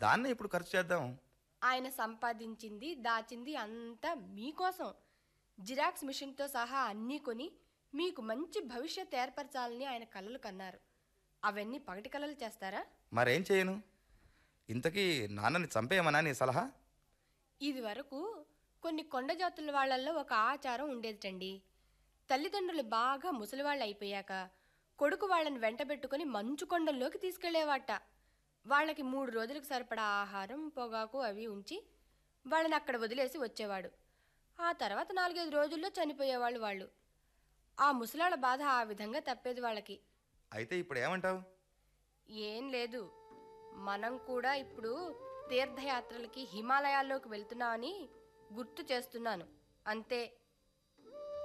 దాన్నే ఇప్పుడు ఖర్చు చేద్దాం ఆయన సంపాదించింది దాచింది అంతా మీకోసం జిరాక్స్ మిషన్తో సహా అన్నీ కొని మీకు మంచి భవిష్యత్ ఏర్పరచాలని ఆయన కలలు కన్నారు అవన్నీ పగటి కలలు చేస్తారా మరేం చేయను ఇంతకీ నాన్నని చంపేయమనా నీ సలహా ఇది వరకు కొన్ని కొండ జాతుల వాళ్ళల్లో ఒక ఆచారం ఉండేదిటండి తల్లిదండ్రులు బాగా ముసలివాళ్ళు అయిపోయాక కొడుకు వాళ్ళని వెంటబెట్టుకుని మంచు కొండల్లోకి తీసుకెళ్లేవాట వాళ్ళకి మూడు రోజులకు సరిపడా ఆహారం పొగాకు అవి ఉంచి వాళ్ళని అక్కడ వదిలేసి వచ్చేవాడు ఆ తర్వాత నాలుగైదు రోజుల్లో చనిపోయేవాళ్ళు వాళ్ళు ఆ ముసలాళ్ళ బాధ ఆ విధంగా తప్పేది వాళ్ళకి అయితే ఇప్పుడు ఏమంటావు ఏం లేదు మనం కూడా ఇప్పుడు తీర్థయాత్రలకి హిమాలయాల్లోకి వెళ్తున్నామని గుర్తు చేస్తున్నాను అంతే